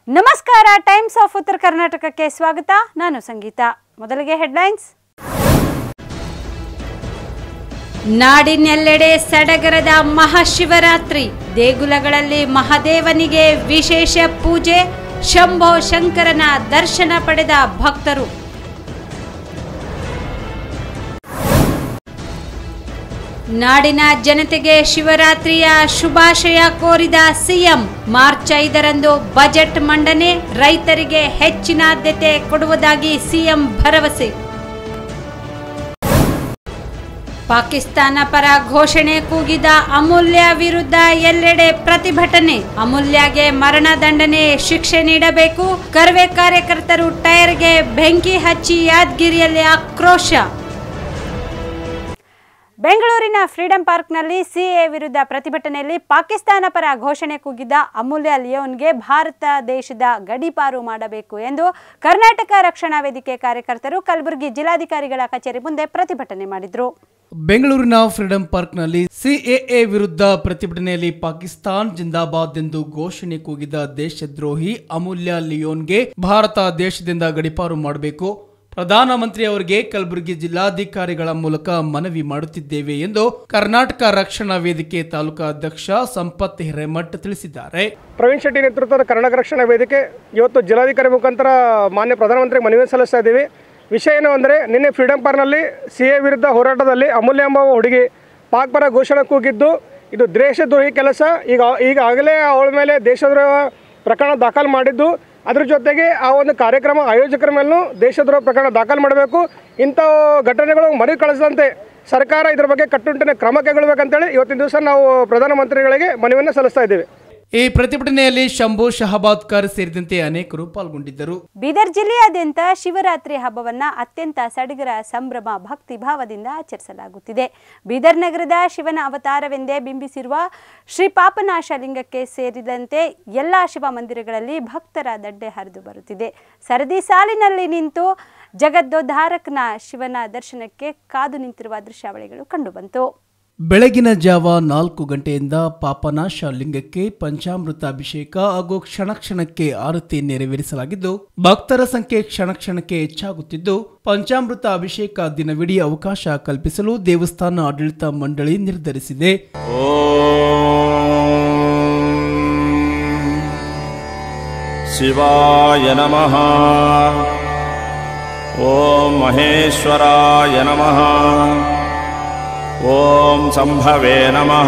ನಮಸ್ಕಾರ times of ಉತ್ತರ ಕರ್ನಾಟಕಕ್ಕೆ ಸ್ವಾಗತ ನಾನು ಸಂಗೀತ ಮೊದಲಿಗೆ ಹೆಡ್ಲೈನ್ಸ್ ನಾಡಿನೆಲ್ಲೆಡೆ ಸಡಗರದ ಮಹಾಶಿವರಾತ್ರಿ ದೇಗುಲಗಳಲ್ಲಿ ಮಹಾದೇವನಿಗೆ ವಿಶೇಷ ಪೂಜೆ ಶಂಭೋ ಶಂಕರನ ದರ್ಶನ ಪಡೆದ ಭಕ್ತರು ನಾಡಿನ ಜನತೆಗೆ ಶಿವರಾತ್ರಿಯ ಶುಭಾಶಯ ಕೋರಿದ ಸಿಎಂ ಮಾರ್ಚ್ ಐದರಂದು ಬಜೆಟ್ ಮಂಡನೆ ರೈತರಿಗೆ ಹೆಚ್ಚಿನ ಆದ್ಯತೆ ಕೊಡುವುದಾಗಿ ಸಿಎಂ ಭರವಸೆ ಪಾಕಿಸ್ತಾನ ಪರ ಘೋಷಣೆ ಕೂಗಿದ ಅಮೂಲ್ಯ ವಿರುದ್ಧ ಎಲ್ಲೆಡೆ ಪ್ರತಿಭಟನೆ ಅಮೂಲ್ಯಗೆ ಮರಣದಂಡನೆ ಶಿಕ್ಷೆ ನೀಡಬೇಕು ಕರ್ವೆ ಕಾರ್ಯಕರ್ತರು ಟೈರ್ಗೆ ಬೆಂಕಿ ಹಚ್ಚಿ ಯಾದಗಿರಿಯಲ್ಲಿ ಆಕ್ರೋಶ ಬೆಂಗಳೂರಿನ ಫ್ರೀಡಂ ಪಾರ್ಕ್ನಲ್ಲಿ ಸಿಎ ವಿರುದ್ಧ ಪ್ರತಿಭಟನೆಯಲ್ಲಿ ಪಾಕಿಸ್ತಾನ ಪರ ಘೋಷಣೆ ಕೂಗಿದ್ದ ಅಮೂಲ್ಯ ಲಿಯೋನ್ಗೆ ಭಾರತ ದೇಶದ ಗಡೀಪಾರು ಮಾಡಬೇಕು ಎಂದು ಕರ್ನಾಟಕ ರಕ್ಷಣಾ ವೇದಿಕೆ ಕಾರ್ಯಕರ್ತರು ಕಲಬುರಗಿ ಜಿಲ್ಲಾಧಿಕಾರಿಗಳ ಕಚೇರಿ ಮುಂದೆ ಪ್ರತಿಭಟನೆ ಮಾಡಿದರು ಬೆಂಗಳೂರಿನ ಫ್ರೀಡಂ ಪಾರ್ಕ್ನಲ್ಲಿ ಸಿಎಎ ವಿರುದ್ಧ ಪ್ರತಿಭಟನೆಯಲ್ಲಿ ಪಾಕಿಸ್ತಾನ್ ಜಿಂದಾಬಾದ್ ಎಂದು ಘೋಷಣೆ ಕೂಗಿದ ದೇಶದ್ರೋಹಿ ಅಮೂಲ್ಯ ಲಿಯೋನ್ಗೆ ಭಾರತ ದೇಶದಿಂದ ಗಡಿಪಾರು ಮಾಡಬೇಕು ಪ್ರಧಾನಮಂತ್ರಿ ಅವರಿಗೆ ಕಲಬುರಗಿ ಜಿಲ್ಲಾಧಿಕಾರಿಗಳ ಮೂಲಕ ಮನವಿ ಮಾಡುತ್ತಿದ್ದೇವೆ ಎಂದು ಕರ್ನಾಟಕ ರಕ್ಷಣಾ ವೇದಿಕೆ ತಾಲೂಕಾ ಅಧ್ಯಕ್ಷ ಸಂಪತ್ ಹಿರೇಮಠ್ ತಿಳಿಸಿದ್ದಾರೆ ಪ್ರವೀಣ್ ಶೆಟ್ಟಿ ನೇತೃತ್ವದ ಕರ್ನಾಟಕ ರಕ್ಷಣಾ ವೇದಿಕೆ ಇವತ್ತು ಜಿಲ್ಲಾಧಿಕಾರಿ ಮುಖಾಂತರ ಮಾನ್ಯ ಪ್ರಧಾನಮಂತ್ರಿಗೆ ಮನವಿ ಸಲ್ಲಿಸ್ತಾ ಇದ್ದೀವಿ ವಿಷಯ ಏನು ಅಂದರೆ ನಿನ್ನೆ ಫ್ರೀಡಂ ಪಾರ್ಕ್ನಲ್ಲಿ ಸಿ ಎ ವಿರುದ್ಧ ಹೋರಾಟದಲ್ಲಿ ಅಮೂಲ್ಯ ಎಂಬ ಹುಡುಗಿ ಪಾಕ್ ಪರ ಘೋಷಣೆ ಕೂಗಿದ್ದು ಇದು ದೇಶದ್ರೋಹಿ ಕೆಲಸ ಈಗ ಈಗಾಗಲೇ ಅವಳ ಮೇಲೆ ದೇಶದ್ರೋಹ ಪ್ರಕರಣ ದಾಖಲು ಮಾಡಿದ್ದು ಅದ್ರ ಜೊತೆಗೆ ಆ ಒಂದು ಕಾರ್ಯಕ್ರಮ ಆಯೋಜಕರ ಮೇಲೂ ದೇಶದ್ರೋಹ ಪ್ರಕರಣ ದಾಖಲು ಮಾಡಬೇಕು ಇಂಥ ಘಟನೆಗಳು ಮರುಕಳಿಸದಂತೆ ಸರ್ಕಾರ ಇದ್ರ ಬಗ್ಗೆ ಕಟ್ಟುನಿಟ್ಟಿನ ಕ್ರಮ ಕೈಗೊಳ್ಳಬೇಕಂತೇಳಿ ಇವತ್ತಿನ ದಿವಸ ನಾವು ಪ್ರಧಾನಮಂತ್ರಿಗಳಿಗೆ ಮನವಿಯನ್ನು ಸಲ್ಲಿಸ್ತಾ ಇದ್ದೀವಿ ಈ ಪ್ರತಿಭಟನೆಯಲ್ಲಿ ಶಂಭು ಶಹಬಾದ್ಕರ್ ಸೇರಿದಂತೆ ಅನೇಕರು ಪಾಲ್ಗೊಂಡಿದ್ದರು ಬೀದರ್ ಜಿಲ್ಲೆಯಾದ್ಯಂತ ಶಿವರಾತ್ರಿ ಹಬ್ಬವನ್ನ ಅತ್ಯಂತ ಸಡಗರ ಸಂಭ್ರಮ ಭಕ್ತಿ ಭಾವದಿಂದ ಆಚರಿಸಲಾಗುತ್ತಿದೆ ಬೀದರ್ ನಗರದ ಶಿವನ ಅವತಾರವೆಂದೇ ಬಿಂಬಿಸಿರುವ ಶ್ರೀ ಪಾಪನಾಶ ಲಿಂಗಕ್ಕೆ ಸೇರಿದಂತೆ ಎಲ್ಲಾ ಶಿವ ಮಂದಿರಗಳಲ್ಲಿ ಭಕ್ತರ ದಡ್ಡೆ ಹರಿದು ಬರುತ್ತಿದೆ ಸರದಿ ಸಾಲಿನಲ್ಲಿ ನಿಂತು ಜಗದ್ದೋದ್ಧಾರಕನ ಶಿವನ ದರ್ಶನಕ್ಕೆ ಕಾದು ನಿಂತಿರುವ ದೃಶ್ಯಾವಳಿಗಳು ಕಂಡುಬಂತು ಬೆಳಗಿನ ಜಾವ ನಾಲ್ಕು ಗಂಟೆಯಿಂದ ಪಾಪನಾಶ ಲಿಂಗಕ್ಕೆ ಪಂಚಾಮೃತ ಅಭಿಷೇಕ ಹಾಗೂ ಕ್ಷಣ ಕ್ಷಣಕ್ಕೆ ಆರತಿ ನೆರವೇರಿಸಲಾಗಿದ್ದು ಭಕ್ತರ ಸಂಖ್ಯೆ ಕ್ಷಣ ಕ್ಷಣಕ್ಕೆ ಹೆಚ್ಚಾಗುತ್ತಿದ್ದು ಪಂಚಾಮೃತ ಅಭಿಷೇಕ ದಿನವಿಡೀ ಅವಕಾಶ ಕಲ್ಪಿಸಲು ದೇವಸ್ಥಾನ ಆಡಳಿತ ಮಂಡಳಿ ನಿರ್ಧರಿಸಿದೆ ಶಿವಾಯ ನಮಃ ಓಂ ಮಹೇಶ್ವರಾಯ ನಮಃ ಓಂ ಸಂಭವೇ ನಮಃ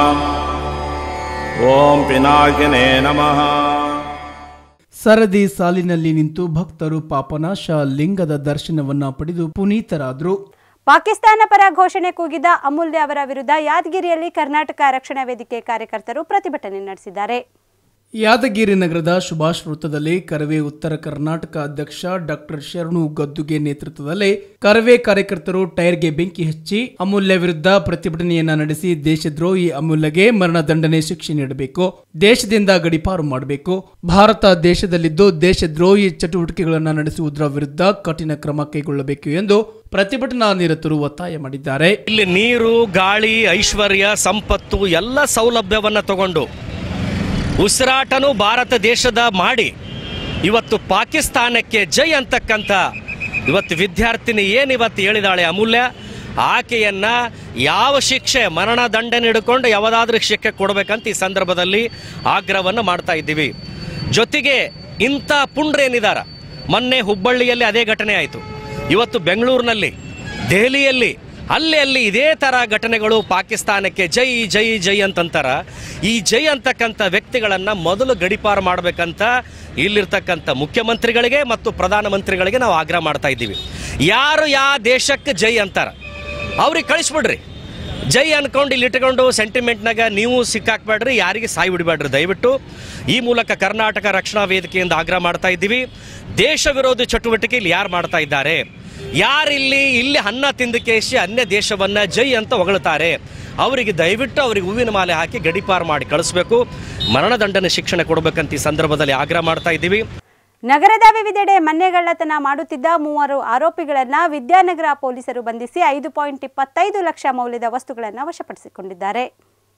ಓಂ ಪಿನಾಕಿನೇ ನಮಃ ಸರದಿ ಸಾಲಿನಲ್ಲಿ ನಿಂತು ಭಕ್ತರು ಪಾಪನಾಶ ಲಿಂಗದ ದರ್ಶನವನ್ನ ಪಡೆದು ಪುನೀತರಾದರು ಪಾಕಿಸ್ತಾನ ಪರ ಘೋಷಣೆ ಕೂಗಿದ ಅಮೂಲ್ಯ ಅವರ ವಿರುದ್ಧ ಯಾದಗಿರಿಯಲ್ಲಿ ಕರ್ನಾಟಕ ರಕ್ಷಣಾ ವೇದಿಕೆ ಕಾರ್ಯಕರ್ತರು ಪ್ರತಿಭಟನೆ ನಡೆಸಿದ್ದಾರೆ ಯಾದಗಿರಿ ನಗರದ ಸುಭಾಷ್ ವೃತ್ತದಲ್ಲಿ ಕರವೇ ಉತ್ತರ ಕರ್ನಾಟಕ ಅಧ್ಯಕ್ಷ ಡಾಕ್ಟರ್ ಶರಣು ಗದ್ದುಗೆ ನೇತೃತ್ವದಲ್ಲಿ ಕರವೇ ಕಾರ್ಯಕರ್ತರು ಟೈರ್ಗೆ ಬೆಂಕಿ ಹಚ್ಚಿ ಅಮೂಲ್ಯ ವಿರುದ್ಧ ಪ್ರತಿಭಟನೆಯನ್ನ ನಡೆಸಿ ದೇಶದ್ರೋಹಿ ಅಮೂಲ್ಯಗೆ ಮರಣದಂಡನೆ ಶಿಕ್ಷೆ ನೀಡಬೇಕು ದೇಶದಿಂದ ಗಡಿಪಾರು ಮಾಡಬೇಕು ಭಾರತ ದೇಶದಲ್ಲಿದ್ದು ದೇಶದ್ರೋಹಿ ಚಟುವಟಿಕೆಗಳನ್ನು ನಡೆಸುವುದರ ವಿರುದ್ಧ ಕಠಿಣ ಕ್ರಮ ಕೈಗೊಳ್ಳಬೇಕು ಎಂದು ಪ್ರತಿಭಟನಾ ನಿರತರು ಒತ್ತಾಯ ಮಾಡಿದ್ದಾರೆ ಇಲ್ಲಿ ನೀರು ಗಾಳಿ ಐಶ್ವರ್ಯ ಸಂಪತ್ತು ಎಲ್ಲ ಸೌಲಭ್ಯವನ್ನ ತಗೊಂಡು ಉಸಿರಾಟನೂ ಭಾರತ ದೇಶದ ಮಾಡಿ ಇವತ್ತು ಪಾಕಿಸ್ತಾನಕ್ಕೆ ಜೈ ಅಂತಕ್ಕಂಥ ಇವತ್ತು ವಿದ್ಯಾರ್ಥಿನಿ ಏನು ಇವತ್ತು ಹೇಳಿದಾಳೆ ಅಮೂಲ್ಯ ಆಕೆಯನ್ನ ಯಾವ ಶಿಕ್ಷೆ ಮರಣ ದಂಡನೆ ಹಿಡ್ಕೊಂಡು ಯಾವುದಾದ್ರೂ ಶಿಕ್ಷೆ ಕೊಡಬೇಕಂತ ಈ ಸಂದರ್ಭದಲ್ಲಿ ಆಗ್ರಹವನ್ನು ಮಾಡ್ತಾ ಇದ್ದೀವಿ ಜೊತೆಗೆ ಇಂಥ ಪುಂಡ್ರೇನಿದಾರ ಮೊನ್ನೆ ಹುಬ್ಬಳ್ಳಿಯಲ್ಲಿ ಅದೇ ಘಟನೆ ಆಯಿತು ಇವತ್ತು ಬೆಂಗಳೂರಿನಲ್ಲಿ ದೆಹಲಿಯಲ್ಲಿ ಅಲ್ಲಿ ಅಲ್ಲಿ ಇದೇ ಥರ ಘಟನೆಗಳು ಪಾಕಿಸ್ತಾನಕ್ಕೆ ಜೈ ಜೈ ಜೈ ಅಂತಂತಾರ ಈ ಜೈ ಅಂತಕ್ಕಂಥ ವ್ಯಕ್ತಿಗಳನ್ನು ಮೊದಲು ಗಡಿಪಾರು ಮಾಡಬೇಕಂತ ಇಲ್ಲಿರ್ತಕ್ಕಂಥ ಮುಖ್ಯಮಂತ್ರಿಗಳಿಗೆ ಮತ್ತು ಪ್ರಧಾನಮಂತ್ರಿಗಳಿಗೆ ನಾವು ಆಗ್ರಹ ಮಾಡ್ತಾ ಇದ್ದೀವಿ ಯಾರು ಯಾವ ದೇಶಕ್ಕೆ ಜೈ ಅಂತಾರ ಅವ್ರಿಗೆ ಕಳಿಸ್ಬಿಡ್ರಿ ಜೈ ಅನ್ಕೊಂಡು ಇಲ್ಲಿ ಇಟ್ಕೊಂಡು ಸೆಂಟಿಮೆಂಟ್ನಾಗ ನೀವು ಸಿಕ್ಕಾಕ್ಬೇಡ್ರಿ ಯಾರಿಗೆ ಸಾಯಿ ಬಿಡಬೇಡ್ರಿ ದಯವಿಟ್ಟು ಈ ಮೂಲಕ ಕರ್ನಾಟಕ ರಕ್ಷಣಾ ವೇದಿಕೆಯಿಂದ ಆಗ್ರಹ ಮಾಡ್ತಾ ಇದ್ದೀವಿ ದೇಶ ವಿರೋಧಿ ಚಟುವಟಿಕೆ ಇಲ್ಲಿ ಯಾರು ಮಾಡ್ತಾ ಇದ್ದಾರೆ ಯಾರಿಲ್ಲಿ ಇಲ್ಲಿ ಅನ್ನ ತಿಂದು ಕೇಸಿ ಅನ್ಯ ದೇಶವನ್ನ ಜೈ ಅಂತ ಹೊಗಳ್ತಾರೆ ಅವರಿಗೆ ದಯವಿಟ್ಟು ಅವರಿಗೆ ಹೂವಿನ ಮಾಲೆ ಹಾಕಿ ಗಡಿಪಾರು ಮಾಡಿ ಕಳಿಸ್ಬೇಕು ಮರಣದಂಡನೆ ಶಿಕ್ಷಣ ಕೊಡಬೇಕಂತ ಈ ಸಂದರ್ಭದಲ್ಲಿ ಆಗ್ರಹ ಮಾಡ್ತಾ ಇದ್ದೀವಿ ನಗರದ ವಿವಿಧೆಡೆ ಮನೆಗಳ್ಳತನ ಮಾಡುತ್ತಿದ್ದ ಮೂವರು ಆರೋಪಿಗಳನ್ನ ವಿದ್ಯಾನಗರ ಪೊಲೀಸರು ಬಂಧಿಸಿ ಐದು ಪಾಯಿಂಟ್ ಇಪ್ಪತ್ತೈದು ಲಕ್ಷ ಮೌಲ್ಯದ ವಸ್ತುಗಳನ್ನು ವಶಪಡಿಸಿಕೊಂಡಿದ್ದಾರೆ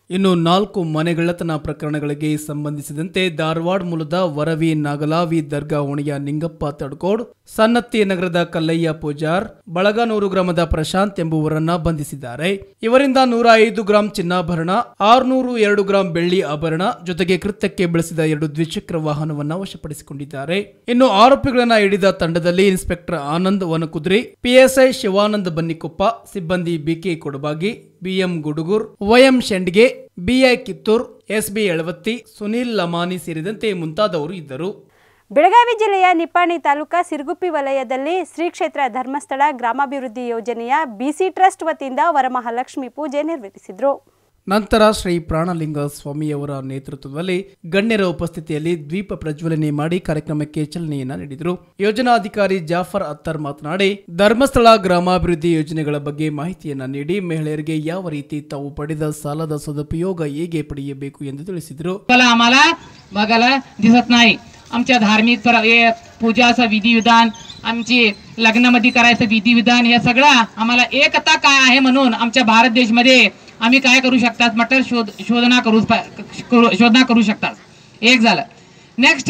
ಇನ್ನು ನಾಲ್ಕು ಮನೆಗಳ್ಳತನ ಪ್ರಕರಣಗಳಿಗೆ ಸಂಬಂಧಿಸಿದಂತೆ ಧಾರವಾಡ ಮೂಲದ ವರವಿ ನಾಗಲಾವಿ ದರ್ಗಾ ಓಣಿಯ ನಿಂಗಪ್ಪ ತಡ್ಕೋಡ್ ಸನ್ನತ್ತಿ ನಗರದ ಕಲ್ಲಯ್ಯ ಪೂಜಾರ್ ಬಳಗನೂರು ಗ್ರಾಮದ ಪ್ರಶಾಂತ್ ಎಂಬುವರನ್ನ ಬಂಧಿಸಿದ್ದಾರೆ ಇವರಿಂದ ನೂರ ಐದು ಗ್ರಾಂ ಚಿನ್ನಾಭರಣ ಆರುನೂರು ಎರಡು ಗ್ರಾಂ ಬೆಳ್ಳಿ ಆಭರಣ ಜೊತೆಗೆ ಕೃತ್ಯಕ್ಕೆ ಬಳಸಿದ ಎರಡು ದ್ವಿಚಕ್ರ ವಾಹನವನ್ನ ವಶಪಡಿಸಿಕೊಂಡಿದ್ದಾರೆ ಇನ್ನು ಆರೋಪಿಗಳನ್ನ ಹಿಡಿದ ತಂಡದಲ್ಲಿ ಇನ್ಸ್ಪೆಕ್ಟರ್ ಆನಂದ್ ವನಕುದ್ರಿ ಪಿಎಸ್ಐ ಶಿವಾನಂದ್ ಬನ್ನಿಕೊಪ್ಪ ಸಿಬ್ಬಂದಿ BK Kodabagi BM Gudugur YM Shendge BI Kittur SB Elavatti Sunil Lamani ಸೇರಿದಂತೆ ಮುಂತಾದವರು ಇದ್ದರು ಬೆಳಗಾವಿ ಜಿಲ್ಲೆಯ ನಿಪ್ಪಾಣಿ ತಾಲೂಕಾ ಸಿರುಗುಪ್ಪಿ ವಲಯದಲ್ಲಿ ಶ್ರೀ ಕ್ಷೇತ್ರ ಧರ್ಮಸ್ಥಳ ಗ್ರಾಮಾಭಿವೃದ್ಧಿ ಯೋಜನೆಯ ಬಿಸಿ ಟ್ರಸ್ಟ್ ವತಿಯಿಂದ ವರಮಹಾಲಕ್ಷ್ಮಿ ಪೂಜೆ ನೆರವೇರಿಸಿದ್ರು ನಂತರ ಶ್ರೀ ಪ್ರಾಣಲಿಂಗ ಸ್ವಾಮಿಯವರ ನೇತೃತ್ವದಲ್ಲಿ ಗಣ್ಯರ ಉಪಸ್ಥಿತಿಯಲ್ಲಿ ದ್ವೀಪ ಪ್ರಜ್ವಲನೆ ಮಾಡಿ ಕಾರ್ಯಕ್ರಮಕ್ಕೆ ಚಾಲನೆಯನ್ನ ನೀಡಿದರು ಯೋಜನಾಧಿಕಾರಿ ಜಾಫರ್ ಅತ್ತರ್ ಮಾತನಾಡಿ ಧರ್ಮಸ್ಥಳ ಗ್ರಾಮಾಭಿವೃದ್ಧಿ ಯೋಜನೆಗಳ ಬಗ್ಗೆ ಮಾಹಿತಿಯನ್ನ ನೀಡಿ ಮಹಿಳೆಯರಿಗೆ ಯಾವ ರೀತಿ ತಾವು ಪಡೆದ ಸಾಲದ ಸದುಪಯೋಗ ಹೇಗೆ ಪಡೆಯಬೇಕು ಎಂದು ತಿಳಿಸಿದರು मला आम्हाला बघायला दिसत नाही आमच्या धार्मिक पर हे पूजाचं विधिविधान आमची लग्नामध्ये करायचं विधिविधान हे सगळं आम्हाला एकता काय आहे म्हणून आमच्या भारत देशमध्ये आम्ही काय करू शकतात म्हटलं शोध शोधना करू करू- शोधना करू शकतात एक झालं नेक्स्ट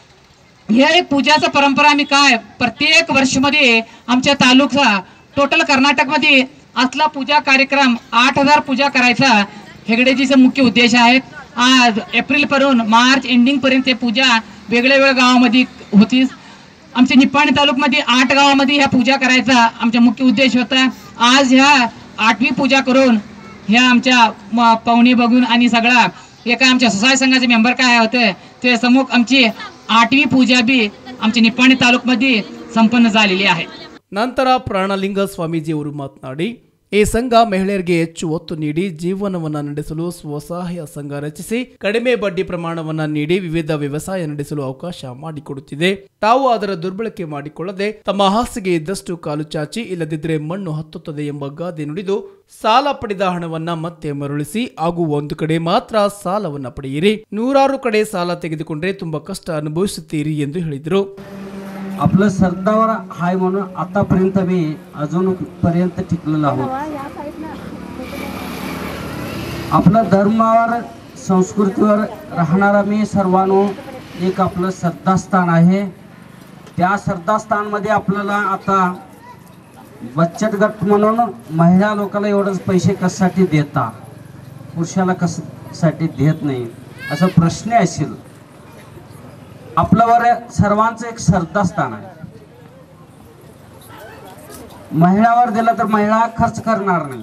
हे एक पूजाचं परंपरा आम्ही काय प्रत्येक वर्षमध्ये आमच्या तालुका टोटल कर्नाटकमध्ये असला पूजा कार्यक्रम आठ हजार पूजा करायचा हेगडेजीचा मुख्य उद्देश आहे आज एप्रिल पासून मार्च एंडिंग पर्यंत ते पूजा वेगळ्या वेगळ्या गावामध्ये होती आमच्या निप्पाणी तालुक्यामध्ये आठ गावामध्ये ह्या पूजा करायचा आमचा मुख्य उद्देश होता आज ह्या आठवी पूजा करून ह्या आमच्या म- पाहुणे बघून आणि सगळा एका आमच्या सोसाय संघाचे मेंबर काय होते ते समूह आमची आठवी पूजा बी आमच्या निप्पाणी तालुक्यामध्ये संपन्न झालेली आहे ನಂತರ ಪ್ರಾಣಲಿಂಗ ಸ್ವಾಮೀಜಿಯವರು ಮಾತನಾಡಿ ಈ ಸಂಘ ಮಹಿಳೆಯರಿಗೆ ಹೆಚ್ಚು ಒತ್ತು ನೀಡಿ ಜೀವನವನ್ನ ನಡೆಸಲು ಸ್ವಸಹಾಯ ಸಂಘ ರಚಿಸಿ ಕಡಿಮೆ ಬಡ್ಡಿ ಪ್ರಮಾಣವನ್ನ ನೀಡಿ ವಿವಿಧ ವ್ಯವಸಾಯ ನಡೆಸಲು ಅವಕಾಶ ಮಾಡಿಕೊಡುತ್ತಿದೆ ತಾವು ಅದರ ದುರ್ಬಳಕೆ ಮಾಡಿಕೊಳ್ಳದೆ ತಮ್ಮ ಹಾಸಿಗೆ ಇದ್ದಷ್ಟು ಕಾಲು ಚಾಚಿ ಇಲ್ಲದಿದ್ದರೆ ಮಣ್ಣು ಹತ್ತುತ್ತದೆ ಎಂಬ ಗಾದೆ ನುಡಿದು ಸಾಲ ಪಡೆದ ಹಣವನ್ನ ಮತ್ತೆ ಮರಳಿಸಿ ಹಾಗೂ ಒಂದು ಕಡೆ ಮಾತ್ರ ಸಾಲವನ್ನ ಪಡೆಯಿರಿ ನೂರಾರು ಕಡೆ ಸಾಲ ತೆಗೆದುಕೊಂಡ್ರೆ ತುಂಬಾ ಕಷ್ಟ ಅನುಭವಿಸುತ್ತೀರಿ ಎಂದು ಹೇಳಿದರು आपलं सरदावर हाय म्हणून आतापर्यंत मी अजूनपर्यंत टिकलेलो आहोत आपलं धर्मावर संस्कृतीवर राहणारा मी सर्वांनो एक आपलं श्रद्धास्थान आहे त्या श्रद्धास्थानमध्ये आपल्याला आता बचत गट म्हणून महिला लोकांना एवढंच पैसे कशासाठी देता पुरुषाला कशासाठी देत नाही असा प्रश्न असेल आपल्यावर सर्वांचं एक श्रद्धास्थान आहे महिलावर दिलं तर महिला खर्च करणार नाही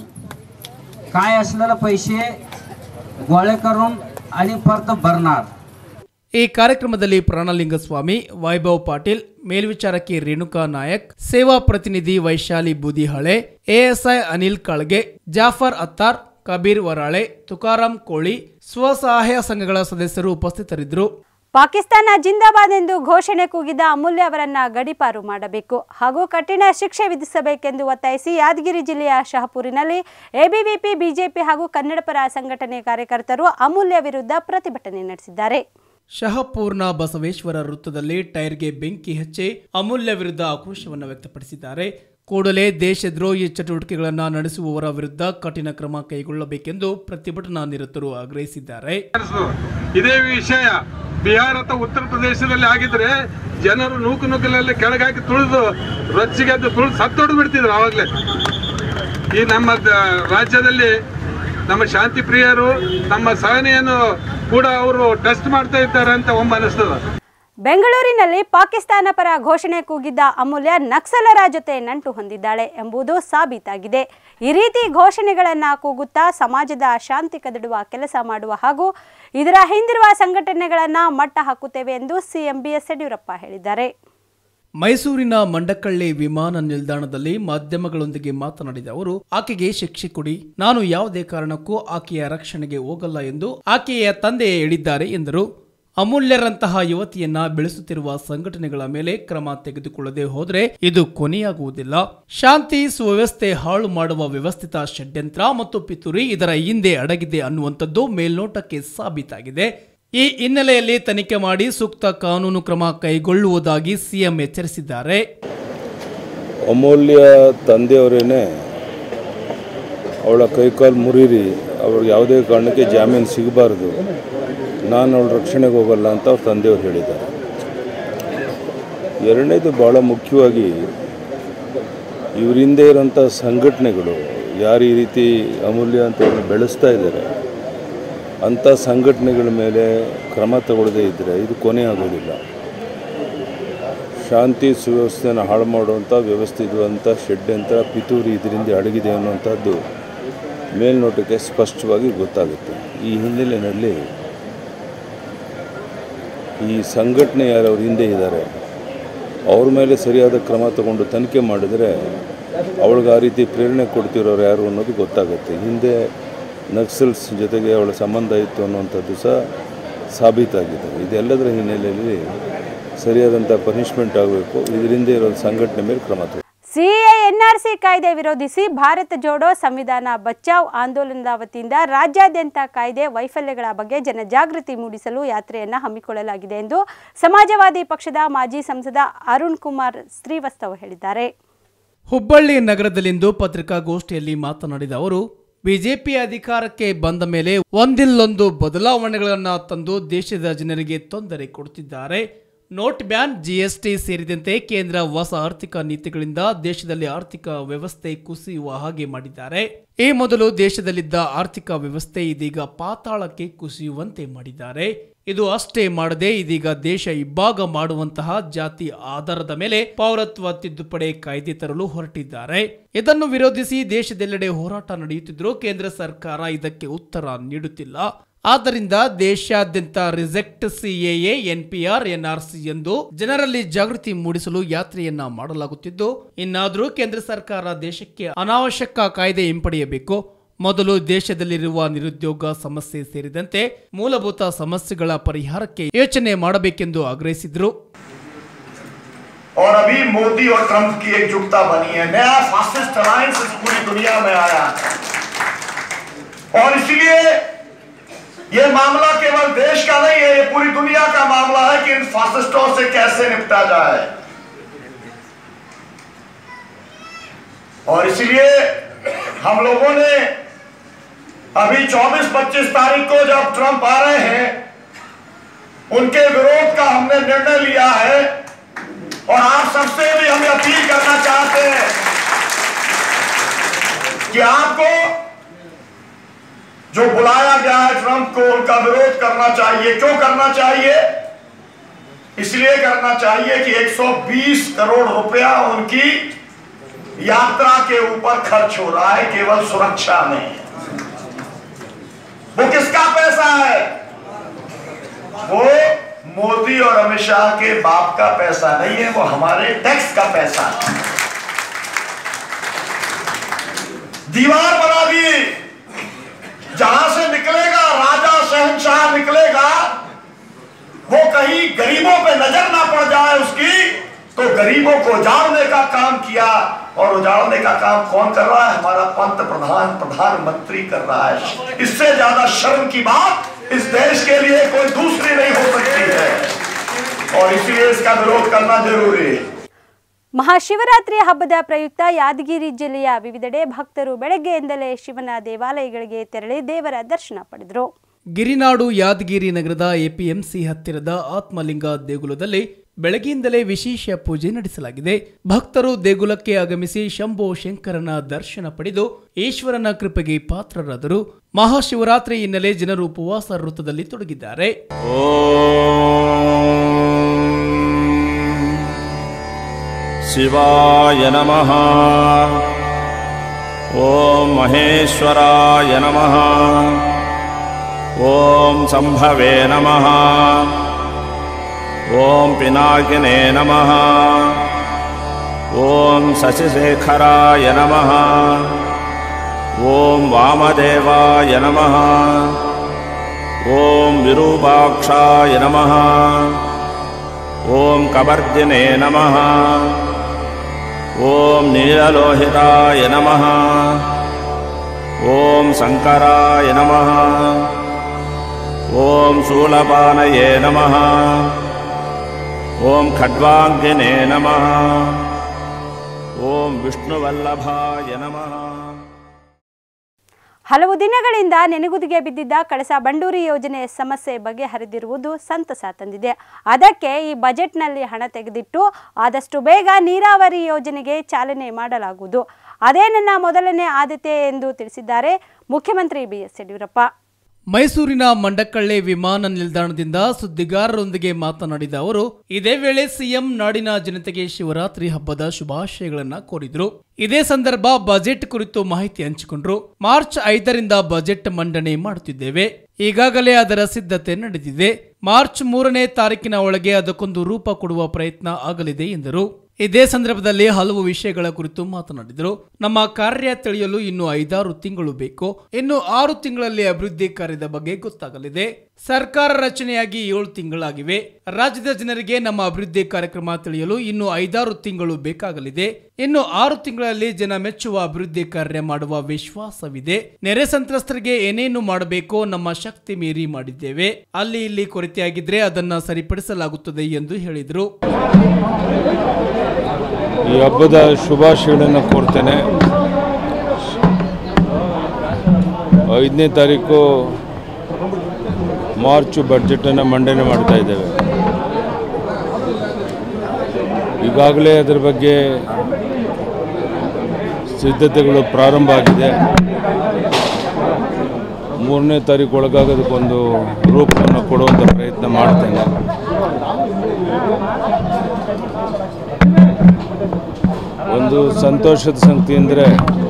काय असलेले पैसे गोळे करून आणि परत भरणार ಈ ಕಾರ್ಯಕ್ರಮದಲ್ಲಿ ಪ್ರಾಣಲಿಂಗ ಸ್ವಾಮಿ ವೈಭವ್ ಪಾಟೀಲ್ ಮೇಲ್ವಿಚಾರಕಿ ರೇಣುಕಾ ನಾಯಕ್ ಸೇವಾ ಪ್ರತಿನಿಧಿ ವೈಶಾಲಿ ಬೂದಿಹಳೆ ಎಎಸ್ಐ ಅನಿಲ್ ಕಾಳ್ಗೆ ಜಾಫರ್ ಅತ್ತಾರ್ ಕಬೀರ್ ವರಾಳೆ ತುಕಾರಾಂ ಕೋಳಿ ಸ್ವಸಹಾಯ ಸಂಘಗಳ ಸದಸ್ಯರು ಉಪಸ್ಥಿತರಿದ್ದರು ಪಾಕಿಸ್ತಾನ ಜಿಂದಾಬಾದ್ ಎಂದು ಘೋಷಣೆ ಕೂಗಿದ ಅಮೂಲ್ಯ ಅವರನ್ನ ಗಡಿಪಾರು ಮಾಡಬೇಕು ಹಾಗೂ ಕಠಿಣ ಶಿಕ್ಷೆ ವಿಧಿಸಬೇಕೆಂದು ಒತ್ತಾಯಿಸಿ ಯಾದಗಿರಿ ಜಿಲ್ಲೆಯ ಶಹಪೂರಿನಲ್ಲಿ ಎಬಿವಿಪಿ ಬಿಜೆಪಿ ಹಾಗೂ ಕನ್ನಡಪರ ಸಂಘಟನೆ ಕಾರ್ಯಕರ್ತರು ಅಮೂಲ್ಯ ವಿರುದ್ಧ ಪ್ರತಿಭಟನೆ ನಡೆಸಿದ್ದಾರೆ ಶಹಪೂರ್ನ ಬಸವೇಶ್ವರ ವೃತ್ತದಲ್ಲಿ ಟೈರ್ಗೆ ಬೆಂಕಿ ಹಚ್ಚಿ ಅಮೂಲ್ಯ ವಿರುದ್ಧ ಆಕ್ರೋಶವನ್ನು ವ್ಯಕ್ತಪಡಿಸಿದ್ದಾರೆ ಕೂಡಲೇ ದೇಶದ್ರೋಹಿ ಚಟುವಟಿಕೆಗಳನ್ನು ನಡೆಸುವವರ ವಿರುದ್ಧ ಕಠಿಣ ಕ್ರಮ ಕೈಗೊಳ್ಳಬೇಕೆಂದು ಪ್ರತಿಭಟನಾ ನಿರತರು ಆಗ್ರಹಿಸಿದ್ದಾರೆ ಇದೇ ವಿಷಯ ಬಿಹಾರ ಅಥವಾ ಉತ್ತರ ಪ್ರದೇಶದಲ್ಲಿ ಆಗಿದ್ರೆ ಜನರು ನೂಕು ನೂಕಲಲ್ಲಿ ಕೆಳಗಾಗಿ ತುಳಿದು ರೊಚ್ಚಿಗೆದ್ದು ತುಳಿದು ಸತ್ತೊಡೆದು ಬಿಡ್ತಿದ್ರು ಆವಾಗಲೇ ಈ ನಮ್ಮ ದ- ರಾಜ್ಯದಲ್ಲಿ ನಮ್ಮ ಶಾಂತಿ ಪ್ರಿಯರು ನಮ್ಮ ಸಹನೆಯನ್ನು ಕೂಡ ಅವರು ಟೆಸ್ಟ್ ಮಾಡ್ತಾ ಇದ್ದಾರೆ ಅಂತ ಒಮ್ಮೆ ಅನಿಸ್ತದ ಬೆಂಗಳೂರಿನಲ್ಲಿ ಪಾಕಿಸ್ತಾನ ಪರ ಘೋಷಣೆ ಕೂಗಿದ್ದ ಅಮೂಲ್ಯ ನಕ್ಸಲರ ಜೊತೆ ನಂಟು ಹೊಂದಿದ್ದಾಳೆ ಎಂಬುದು ಸಾಬೀತಾಗಿದೆ ಈ ರೀತಿ ಘೋಷಣೆಗಳನ್ನು ಕೂಗುತ್ತಾ ಸಮಾಜದ ಶಾಂತಿ ಕದಡುವ ಕೆಲಸ ಮಾಡುವ ಹಾಗೂ ಇದರ ಹಿಂದಿರುವ ಸಂಘಟನೆಗಳನ್ನು ಮಟ್ಟ ಹಾಕುತ್ತೇವೆ ಎಂದು ಸಿಎಂ ಬಿಎಸ್ ಯಡಿಯೂರಪ್ಪ ಹೇಳಿದ್ದಾರೆ ಮೈಸೂರಿನ ಮಂಡಕಳ್ಳಿ ವಿಮಾನ ನಿಲ್ದಾಣದಲ್ಲಿ ಮಾಧ್ಯಮಗಳೊಂದಿಗೆ ಮಾತನಾಡಿದ ಅವರು ಆಕೆಗೆ ಶಿಕ್ಷೆ ಕೊಡಿ ನಾನು ಯಾವುದೇ ಕಾರಣಕ್ಕೂ ಆಕೆಯ ರಕ್ಷಣೆಗೆ ಹೋಗಲ್ಲ ಎಂದು ಆಕೆಯ ತಂದೆ ಹೇಳಿದ್ದಾರೆ ಎಂದರು ಅಮೂಲ್ಯರಂತಹ ಯುವತಿಯನ್ನ ಬೆಳೆಸುತ್ತಿರುವ ಸಂಘಟನೆಗಳ ಮೇಲೆ ಕ್ರಮ ತೆಗೆದುಕೊಳ್ಳದೆ ಹೋದರೆ ಇದು ಕೊನೆಯಾಗುವುದಿಲ್ಲ ಶಾಂತಿ ಸುವ್ಯವಸ್ಥೆ ಹಾಳು ಮಾಡುವ ವ್ಯವಸ್ಥಿತ ಷಡ್ಯಂತ್ರ ಮತ್ತು ಪಿತೂರಿ ಇದರ ಹಿಂದೆ ಅಡಗಿದೆ ಅನ್ನುವಂಥದ್ದು ಮೇಲ್ನೋಟಕ್ಕೆ ಸಾಬೀತಾಗಿದೆ ಈ ಹಿನ್ನೆಲೆಯಲ್ಲಿ ತನಿಖೆ ಮಾಡಿ ಸೂಕ್ತ ಕಾನೂನು ಕ್ರಮ ಕೈಗೊಳ್ಳುವುದಾಗಿ ಸಿಎಂ ಎಚ್ಚರಿಸಿದ್ದಾರೆ ಅಮೂಲ್ಯ ತಂದೆಯವರೇನೆ ಅವಳ ಕೈಕಾಲು ಮುರಿರಿ ಅವ್ರಿಗೆ ಯಾವುದೇ ಕಾರಣಕ್ಕೆ ಜಾಮೀನು ಸಿಗಬಾರ್ದು ನಾನು ಅವಳ ರಕ್ಷಣೆಗೆ ಹೋಗಲ್ಲ ಅಂತ ಅವ್ರ ತಂದೆಯವ್ರು ಹೇಳಿದ್ದಾರೆ ಎರಡನೇದು ಭಾಳ ಮುಖ್ಯವಾಗಿ ಇವ್ರ ಹಿಂದೆ ಇರೋಂಥ ಸಂಘಟನೆಗಳು ಯಾರು ಈ ರೀತಿ ಅಮೂಲ್ಯ ಅಂತ ಅವ್ರನ್ನ ಬೆಳೆಸ್ತಾ ಇದ್ದಾರೆ ಅಂಥ ಸಂಘಟನೆಗಳ ಮೇಲೆ ಕ್ರಮ ತಗೊಳ್ಳದೇ ಇದ್ದರೆ ಇದು ಕೊನೆ ಆಗೋದಿಲ್ಲ ಶಾಂತಿ ಸುವ್ಯವಸ್ಥೆಯನ್ನು ಹಾಳು ಮಾಡುವಂಥ ವ್ಯವಸ್ಥೆ ಇರುವಂಥ ಶೆಡ್ ಅಂತ ಪಿತೂರಿ ಇದರಿಂದ ಅಡಗಿದೆ ಅನ್ನುವಂಥದ್ದು ಮೇಲ್ನೋಟಕ್ಕೆ ಸ್ಪಷ್ಟವಾಗಿ ಗೊತ್ತಾಗುತ್ತೆ ಈ ಹಿನ್ನೆಲೆಯಲ್ಲಿ ಈ ಸಂಘಟನೆ ಯಾರು ಅವ್ರ ಹಿಂದೆ ಇದ್ದಾರೆ ಅವ್ರ ಮೇಲೆ ಸರಿಯಾದ ಕ್ರಮ ತಗೊಂಡು ತನಿಖೆ ಮಾಡಿದರೆ ಅವಳಿಗೆ ಆ ರೀತಿ ಪ್ರೇರಣೆ ಕೊಡ್ತಿರೋರು ಯಾರು ಅನ್ನೋದು ಗೊತ್ತಾಗುತ್ತೆ ಹಿಂದೆ ನಕ್ಸಲ್ಸ್ ಜೊತೆಗೆ ಅವಳ ಸಂಬಂಧ ಇತ್ತು ಅನ್ನುವಂಥದ್ದು ಸಹ ಸಾಬೀತಾಗಿದೆ ಇದೆಲ್ಲದರ ಹಿನ್ನೆಲೆಯಲ್ಲಿ ಸರಿಯಾದಂಥ ಪನಿಷ್ಮೆಂಟ್ ಆಗಬೇಕು ಇದರಿಂದ ಇರೋ ಸಂಘಟನೆ ಮೇಲೆ ಕ್ರಮ ತಗೋ ಸಿಎ ಎನ್ಆರ್ಸಿ ಕಾಯ್ದೆ ವಿರೋಧಿಸಿ ಭಾರತ ಜೋಡೋ ಸಂವಿಧಾನ ಬಚಾವ್ ಆಂದೋಲನದ ವತಿಯಿಂದ ರಾಜ್ಯಾದ್ಯಂತ ಕಾಯ್ದೆ ವೈಫಲ್ಯಗಳ ಬಗ್ಗೆ ಜನಜಾಗೃತಿ ಮೂಡಿಸಲು ಯಾತ್ರೆಯನ್ನು ಹಮ್ಮಿಕೊಳ್ಳಲಾಗಿದೆ ಎಂದು ಸಮಾಜವಾದಿ ಪಕ್ಷದ ಮಾಜಿ ಸಂಸದ ಅರುಣ್ ಕುಮಾರ್ ಶ್ರೀವಸ್ತವ್ ಹೇಳಿದ್ದಾರೆ ಹುಬ್ಬಳ್ಳಿ ನಗರದಲ್ಲಿಂದು ಪತ್ರಿಕಾಗೋಷ್ಠಿಯಲ್ಲಿ ಮಾತನಾಡಿದ ಅವರು ಬಿಜೆಪಿ ಅಧಿಕಾರಕ್ಕೆ ಬಂದ ಮೇಲೆ ಒಂದಿಲ್ಲೊಂದು ಬದಲಾವಣೆಗಳನ್ನು ತಂದು ದೇಶದ ಜನರಿಗೆ ತೊಂದರೆ ಕೊಡುತ್ತಿದ್ದಾರೆ ನೋಟ್ ಬ್ಯಾನ್ ಜಿಎಸ್ಟಿ ಸೇರಿದಂತೆ ಕೇಂದ್ರ ಹೊಸ ಆರ್ಥಿಕ ನೀತಿಗಳಿಂದ ದೇಶದಲ್ಲಿ ಆರ್ಥಿಕ ವ್ಯವಸ್ಥೆ ಕುಸಿಯುವ ಹಾಗೆ ಮಾಡಿದ್ದಾರೆ ಈ ಮೊದಲು ದೇಶದಲ್ಲಿದ್ದ ಆರ್ಥಿಕ ವ್ಯವಸ್ಥೆ ಇದೀಗ ಪಾತಾಳಕ್ಕೆ ಕುಸಿಯುವಂತೆ ಮಾಡಿದ್ದಾರೆ ಇದು ಅಷ್ಟೇ ಮಾಡದೆ ಇದೀಗ ದೇಶ ಇಬ್ಬಾಗ ಮಾಡುವಂತಹ ಜಾತಿ ಆಧಾರದ ಮೇಲೆ ಪೌರತ್ವ ತಿದ್ದುಪಡಿ ಕಾಯ್ದೆ ತರಲು ಹೊರಟಿದ್ದಾರೆ ಇದನ್ನು ವಿರೋಧಿಸಿ ದೇಶದೆಲ್ಲೆಡೆ ಹೋರಾಟ ನಡೆಯುತ್ತಿದ್ದರೂ ಕೇಂದ್ರ ಸರ್ಕಾರ ಇದಕ್ಕೆ ಉತ್ತರ ನೀಡುತ್ತಿಲ್ಲ ಆದ್ದರಿಂದ ದೇಶಾದ್ಯಂತ ರಿಜೆಕ್ಟ್ ಸಿಎಎ ಎನ್ಪಿಆರ್ ಎನ್ಆರ್ಸಿ ಎಂದು ಜನರಲ್ಲಿ ಜಾಗೃತಿ ಮೂಡಿಸಲು ಯಾತ್ರೆಯನ್ನ ಮಾಡಲಾಗುತ್ತಿದ್ದು ಇನ್ನಾದರೂ ಕೇಂದ್ರ ಸರ್ಕಾರ ದೇಶಕ್ಕೆ ಅನಾವಶ್ಯಕ ಕಾಯ್ದೆ ಹಿಂಪಡೆಯಬೇಕು ಮೊದಲು ದೇಶದಲ್ಲಿರುವ ನಿರುದ್ಯೋಗ ಸಮಸ್ಯೆ ಸೇರಿದಂತೆ ಮೂಲಭೂತ ಸಮಸ್ಯೆಗಳ ಪರಿಹಾರಕ್ಕೆ ಯೋಚನೆ ಮಾಡಬೇಕೆಂದು ಆಗ್ರಹಿಸಿದರು और अभी मोदी और ट्रंप की एकजुटता बनी है नया फासिस्ट अलायंस इस पूरी दुनिया में आया है और इसलिए ये मामला केवल देश का नहीं है ये पूरी दुनिया का मामला है कि इन फासिस्टों से कैसे निपटा जाए और इसलिए हम लोगों ने अभी 24-25 तारीख को जब ट्रंप आ रहे हैं उनके विरोध का हमने निर्णय लिया है और आप सबसे भी हम अपील करना चाहते हैं कि आपको जो बुलाया गया है ट्रंप को उनका विरोध करना चाहिए क्यों करना चाहिए इसलिए करना चाहिए कि 120 करोड़ रुपया उनकी यात्रा के ऊपर खर्च हो रहा है केवल सुरक्षा में वो किसका पैसा है वो मोदी और अमित शाह के बाप का पैसा नहीं है वो हमारे टैक्स का पैसा है दीवार बना दी जहां से निकलेगा राजा शहनशाह निकलेगा वो कहीं गरीबों पे नजर ना पड़ जाए उसकी तो गरीबों को उजाड़ने का काम किया और उजाड़ने का काम कौन कर रहा है हमारा पंत प्रधान प्रधानमंत्री कर रहा है इससे ज्यादा शर्म की बात इस देश के लिए कोई दूसरी नहीं हो सकती है और इसलिए इसका विरोध करना जरूरी है ಮಹಾಶಿವರಾತ್ರಿಯ ಹಬ್ಬದ ಪ್ರಯುಕ್ತ ಯಾದಗಿರಿ ಜಿಲ್ಲೆಯ ವಿವಿಧೆಡೆ ಭಕ್ತರು ಬೆಳಗ್ಗೆಯಿಂದಲೇ ಶಿವನ ದೇವಾಲಯಗಳಿಗೆ ತೆರಳಿ ದೇವರ ದರ್ಶನ ಪಡೆದರು ಗಿರಿನಾಡು ಯಾದಗಿರಿ ನಗರದ ಎಪಿಎಂಸಿ ಹತ್ತಿರದ ಆತ್ಮಲಿಂಗ ದೇಗುಲದಲ್ಲಿ ಬೆಳಗ್ಗೆಯಿಂದಲೇ ವಿಶೇಷ ಪೂಜೆ ನಡೆಸಲಾಗಿದೆ ಭಕ್ತರು ದೇಗುಲಕ್ಕೆ ಆಗಮಿಸಿ ಶಂಭೋ ಶಂಕರನ ದರ್ಶನ ಪಡೆದು ಈಶ್ವರನ ಕೃಪೆಗೆ ಪಾತ್ರರಾದರು ಮಹಾಶಿವರಾತ್ರಿ ಹಿನ್ನೆಲೆ ಜನರು ಉಪವಾಸ ವೃತ್ತದಲ್ಲಿ ತೊಡಗಿದ್ದಾರೆ ಶಿವಾಯ ನಮಃ ಓಂ ಮಹೇಶ್ವರಾಯ ನಮಃ ಓಂ ಸಂಭವೇ ನಮಃ ಓಂ ಪಿನಾಕಿನೇ ನಮಃ ಓಂ ಶಶಿಶೇಖರಾಯ ನಮಃ ಓಂ ವಾಮದೇವಾಯ ನಮಃ ಓಂ ವಿರೂಪಾಕ್ಷಾಯ ನಮಃ ಓಂ ಕಬರ್ದಿನೇ ನಮಃ ಓಂ ನೀಲಲೋಹಿತಾಯ ನಮಃ ಓಂ ಶಂಕರಾಯ ನಮಃ ಓಂ ಶೂಲಪಾನಯೇ ನಮಃ ಓಂ ಖಡ್ವಾಂಗಿನೇ ನಮಃ ಓಂ ವಿಷ್ಣುವಲ್ಲಭಾಯ ನಮಃ ಹಲವು ದಿನಗಳಿಂದ ನೆನೆಗುದಿಗೆ ಬಿದ್ದಿದ್ದ ಕಳಸಾ ಬಂಡೂರಿ ಯೋಜನೆ ಸಮಸ್ಯೆ ಬಗೆಹರಿದಿರುವುದು ಸಂತಸ ತಂದಿದೆ ಅದಕ್ಕೆ ಈ ಬಜೆಟ್ನಲ್ಲಿ ಹಣ ತೆಗೆದಿಟ್ಟು ಆದಷ್ಟು ಬೇಗ ನೀರಾವರಿ ಯೋಜನೆಗೆ ಚಾಲನೆ ಮಾಡಲಾಗುವುದು ಅದೇ ನನ್ನ ಮೊದಲನೇ ಆದ್ಯತೆ ಎಂದು ತಿಳಿಸಿದ್ದಾರೆ ಮುಖ್ಯಮಂತ್ರಿ ಬಿಎಸ್ ಯಡಿಯೂರಪ್ಪ ಮೈಸೂರಿನ ಮಂಡಕಳ್ಳಿ ವಿಮಾನ ನಿಲ್ದಾಣದಿಂದ ಸುದ್ದಿಗಾರರೊಂದಿಗೆ ಮಾತನಾಡಿದ ಅವರು ಇದೇ ವೇಳೆ ಸಿಎಂ ನಾಡಿನ ಜನತೆಗೆ ಶಿವರಾತ್ರಿ ಹಬ್ಬದ ಶುಭಾಶಯಗಳನ್ನ ಕೋರಿದ್ರು ಇದೇ ಸಂದರ್ಭ ಬಜೆಟ್ ಕುರಿತು ಮಾಹಿತಿ ಹಂಚಿಕೊಂಡ್ರು ಮಾರ್ಚ್ ಐದರಿಂದ ಬಜೆಟ್ ಮಂಡನೆ ಮಾಡುತ್ತಿದ್ದೇವೆ ಈಗಾಗಲೇ ಅದರ ಸಿದ್ಧತೆ ನಡೆದಿದೆ ಮಾರ್ಚ್ ಮೂರನೇ ತಾರೀಕಿನ ಒಳಗೆ ಅದಕ್ಕೊಂದು ರೂಪ ಕೊಡುವ ಪ್ರಯತ್ನ ಆಗಲಿದೆ ಎಂದರು ಇದೇ ಸಂದರ್ಭದಲ್ಲಿ ಹಲವು ವಿಷಯಗಳ ಕುರಿತು ಮಾತನಾಡಿದರು ನಮ್ಮ ಕಾರ್ಯ ತಿಳಿಯಲು ಇನ್ನು ಐದಾರು ತಿಂಗಳು ಬೇಕು ಇನ್ನು ಆರು ತಿಂಗಳಲ್ಲಿ ಅಭಿವೃದ್ಧಿ ಕಾರ್ಯದ ಬಗ್ಗೆ ಗೊತ್ತಾಗಲಿದೆ ಸರ್ಕಾರ ರಚನೆಯಾಗಿ ಏಳು ತಿಂಗಳಾಗಿವೆ ರಾಜ್ಯದ ಜನರಿಗೆ ನಮ್ಮ ಅಭಿವೃದ್ಧಿ ಕಾರ್ಯಕ್ರಮ ತಿಳಿಯಲು ಇನ್ನು ಐದಾರು ತಿಂಗಳು ಬೇಕಾಗಲಿದೆ ಇನ್ನು ಆರು ತಿಂಗಳಲ್ಲಿ ಜನ ಮೆಚ್ಚುವ ಅಭಿವೃದ್ಧಿ ಕಾರ್ಯ ಮಾಡುವ ವಿಶ್ವಾಸವಿದೆ ನೆರೆ ಸಂತ್ರಸ್ತರಿಗೆ ಏನೇನು ಮಾಡಬೇಕೋ ನಮ್ಮ ಶಕ್ತಿ ಮೀರಿ ಮಾಡಿದ್ದೇವೆ ಅಲ್ಲಿ ಇಲ್ಲಿ ಕೊರತೆಯಾಗಿದ್ರೆ ಅದನ್ನ ಸರಿಪಡಿಸಲಾಗುತ್ತದೆ ಎಂದು ಹೇಳಿದರು ಈ ಹಬ್ಬದ ಶುಭಾಶಯಗಳನ್ನು ಕೋರ್ತೇನೆ ಐದನೇ ತಾರೀಕು ಮಾರ್ಚ್ ಬಡ್ಜೆಟನ್ನು ಮಂಡನೆ ಮಾಡ್ತಾ ಇದ್ದೇವೆ ಈಗಾಗಲೇ ಅದರ ಬಗ್ಗೆ ಸಿದ್ಧತೆಗಳು ಪ್ರಾರಂಭ ಆಗಿದೆ ಮೂರನೇ ತಾರೀಕು ಒಳಗಾಗೋದಕ್ಕೊಂದು ರೂಪವನ್ನು ಕೊಡುವಂಥ ಪ್ರಯತ್ನ ಮಾಡ್ತೇನೆ ಒಂದು ಸಂತೋಷದ ಸಂಗತಿ ಅಂದರೆ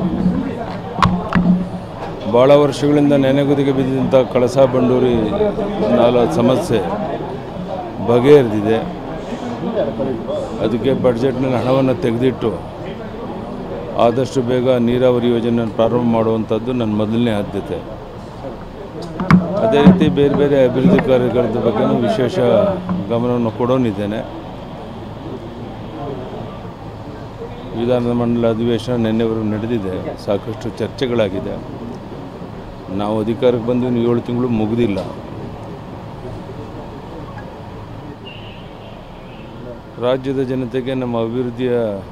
ಭಾಳ ವರ್ಷಗಳಿಂದ ನೆನೆಗುದಿಗೆ ಬಿದ್ದಂಥ ಕಳಸಾ ಬಂಡೂರಿ ನಾಲ ಸಮಸ್ಯೆ ಬಗೆಹರಿದಿದೆ ಅದಕ್ಕೆ ಬಡ್ಜೆಟ್ನಲ್ಲಿ ಹಣವನ್ನು ತೆಗೆದಿಟ್ಟು ಆದಷ್ಟು ಬೇಗ ನೀರಾವರಿ ಯೋಜನೆಯನ್ನು ಪ್ರಾರಂಭ ಮಾಡುವಂಥದ್ದು ನನ್ನ ಮೊದಲನೇ ಆದ್ಯತೆ ಅದೇ ರೀತಿ ಬೇರೆ ಬೇರೆ ಅಭಿವೃದ್ಧಿ ಕಾರ್ಯಗಳ ಬಗ್ಗೆನೂ ವಿಶೇಷ ಗಮನವನ್ನು ಕೊಡೋನಿದ್ದೇನೆ ವಿಧಾನ ಮಂಡಲ ಅಧಿವೇಶನ ನಿನ್ನೆವರೆಗೂ ನಡೆದಿದೆ ಸಾಕಷ್ಟು ಚರ್ಚೆಗಳಾಗಿದೆ ನಾವು ಅಧಿಕಾರಕ್ಕೆ ಬಂದು ಇನ್ನು ಏಳು ತಿಂಗಳು ಮುಗಿದಿಲ್ಲ ರಾಜ್ಯದ ಜನತೆಗೆ ನಮ್ಮ ಅಭಿವೃದ್ಧಿಯ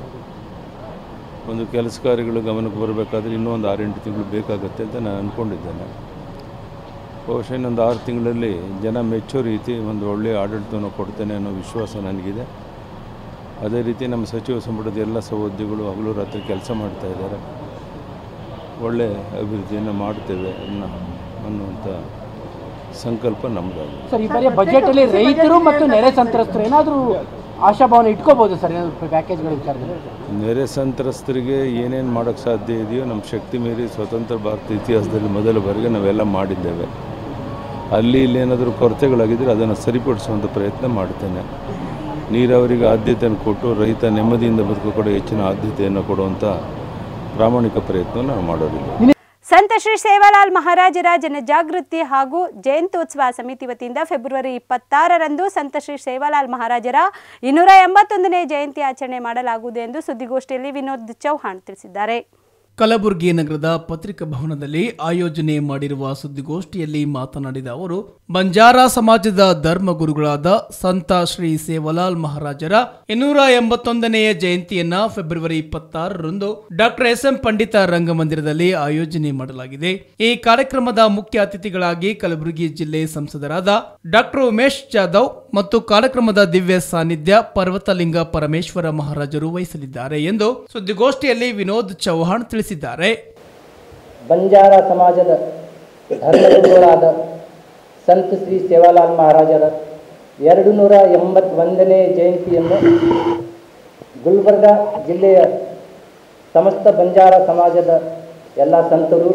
ಒಂದು ಕೆಲಸ ಕಾರ್ಯಗಳು ಗಮನಕ್ಕೆ ಬರಬೇಕಾದ್ರೆ ಇನ್ನೂ ಒಂದು ಆರೆಂಟು ತಿಂಗಳು ಬೇಕಾಗುತ್ತೆ ಅಂತ ನಾನು ಅಂದ್ಕೊಂಡಿದ್ದೇನೆ ಬಹುಶಃ ಇನ್ನೊಂದು ಆರು ತಿಂಗಳಲ್ಲಿ ಜನ ಮೆಚ್ಚೋ ರೀತಿ ಒಂದು ಒಳ್ಳೆಯ ಆಡಳಿತವನ್ನು ಕೊಡ್ತೇನೆ ಅನ್ನೋ ವಿಶ್ವಾಸ ನನಗಿದೆ ಅದೇ ರೀತಿ ನಮ್ಮ ಸಚಿವ ಸಂಪುಟದ ಎಲ್ಲ ಸಹೋದ್ಯೋಗಿಗಳು ಹಗಲು ರಾತ್ರಿ ಕೆಲಸ ಮಾಡ್ತಾ ಇದ್ದಾರೆ ಒಳ್ಳೆ ಅಭಿವೃದ್ಧಿಯನ್ನು ಮಾಡ್ತೇವೆ ಅನ್ನೋ ಅನ್ನುವಂಥ ಸಂಕಲ್ಪ ನಮ್ಮದಾಗಿದೆ ಸರ್ ಈ ಬಾರಿ ಬಜೆಟ್ ಅಲ್ಲಿ ರೈತರು ಮತ್ತು ನೆರೆ ಸಂತ್ರಸ್ತರು ಏನಾದರೂ ಆಶಾಭಾವನೆ ಇಟ್ಕೋಬಹುದು ಸರ್ ಏನಾದ್ರು ಪ್ಯಾಕೇಜ್ಗಳ ವಿಚಾರದಲ್ಲಿ ನೆರೆ ಸಂತ್ರಸ್ತರಿಗೆ ಏನೇನು ಮಾಡೋಕ್ಕೆ ಸಾಧ್ಯ ಇದೆಯೋ ನಮ್ಮ ಶಕ್ತಿ ಮೀರಿ ಸ್ವತಂತ್ರ ಭಾರತ ಇತಿಹಾಸದಲ್ಲಿ ಮೊದಲ ಬಾರಿಗೆ ನಾವೆಲ್ಲ ಮಾಡಿದ್ದೇವೆ ಅಲ್ಲಿ ಇಲ್ಲಿ ಏನಾದರೂ ಕೊರತೆಗಳಾಗಿದ್ದರೆ ಅದನ್ನು ಸರಿಪಡಿಸುವಂಥ ಪ್ರಯತ್ನ ಮಾಡ್ತೇನೆ ನೀರಾವರಿಗೆ ಆದ್ಯತೆಯನ್ನು ಕೊಟ್ಟು ರೈತ ನೆಮ್ಮದಿಯಿಂದ ಬದುಕು ಕೂಡ ಹೆಚ್ಚಿನ ಆದ್ಯತೆಯನ್ನು ಕೊಡುವಂಥ ಪ್ರಾಮಾಣಿಕ ಪ್ರಯತ್ನವನ್ನು ನಾವು ಮಾಡೋದಿಲ್ಲ ಸಂತ ಶ್ರೀ ಸೇವಾಲಾಲ್ ಮಹಾರಾಜರ ಜನಜಾಗೃತಿ ಹಾಗೂ ಜಯಂತ್ಯೋತ್ಸವ ಸಮಿತಿ ವತಿಯಿಂದ ಫೆಬ್ರವರಿ ಇಪ್ಪತ್ತಾರರಂದು ಸಂತ ಶ್ರೀ ಸೇವಾಲಾಲ್ ಮಹಾರಾಜರ ಇನ್ನೂರ ಎಂಬತ್ತೊಂದನೇ ಜಯಂತಿ ಆಚರಣೆ ಮಾಡಲಾಗುವುದು ಎಂದು ಸುದ್ದಿಗೋಷ್ಠಿಯಲ್ಲಿ ವಿನೋದ್ ಚೌಹಾಣ್ ತಿಳಿಸಿದ್ದಾರೆ ಕಲಬುರಗಿ ನಗರದ ಪತ್ರಿಕಾ ಭವನದಲ್ಲಿ ಆಯೋಜನೆ ಮಾಡಿರುವ ಸುದ್ದಿಗೋಷ್ಠಿಯಲ್ಲಿ ಮಾತನಾಡಿದ ಅವರು ಬಂಜಾರ ಸಮಾಜದ ಧರ್ಮಗುರುಗಳಾದ ಸಂತ ಶ್ರೀ ಸೇವಲಾಲ್ ಮಹಾರಾಜರ ಇನ್ನೂರ ಎಂಬತ್ತೊಂದನೆಯ ಜಯಂತಿಯನ್ನ ಫೆಬ್ರವರಿ ಇಪ್ಪತ್ತಾರರಂದು ಡಾಕ್ಟರ್ ಎಸ್ ಎಂ ಪಂಡಿತ ರಂಗಮಂದಿರದಲ್ಲಿ ಆಯೋಜನೆ ಮಾಡಲಾಗಿದೆ ಈ ಕಾರ್ಯಕ್ರಮದ ಮುಖ್ಯ ಅತಿಥಿಗಳಾಗಿ ಕಲಬುರಗಿ ಜಿಲ್ಲೆ ಸಂಸದರಾದ ಡಾಕ್ಟರ್ ಉಮೇಶ್ ಜಾಧವ್ ಮತ್ತು ಕಾರ್ಯಕ್ರಮದ ದಿವ್ಯ ಸಾನ್ನಿಧ್ಯ ಪರ್ವತಲಿಂಗ ಪರಮೇಶ್ವರ ಮಹಾರಾಜರು ವಹಿಸಲಿದ್ದಾರೆ ಎಂದು ಸುದ್ದಿಗೋಷ್ಠಿಯಲ್ಲಿ ವಿನೋದ್ ಚೌಹಾಣ್ ತಿಳಿಸಿದ್ದಾರೆ ಬಂಜಾರ ಸಮಾಜದ ಧರ್ಮಗುರುಗಳಾದ ಸಂತ ಶ್ರೀ ಸೇವಾಲಾಲ್ ಮಹಾರಾಜರ ಎರಡು ನೂರ ಎಂಬತ್ತೊಂದನೇ ಜಯಂತಿಯನ್ನು ಗುಲ್ಬರ್ಗ ಜಿಲ್ಲೆಯ ಸಮಸ್ತ ಬಂಜಾರ ಸಮಾಜದ ಎಲ್ಲ ಸಂತರು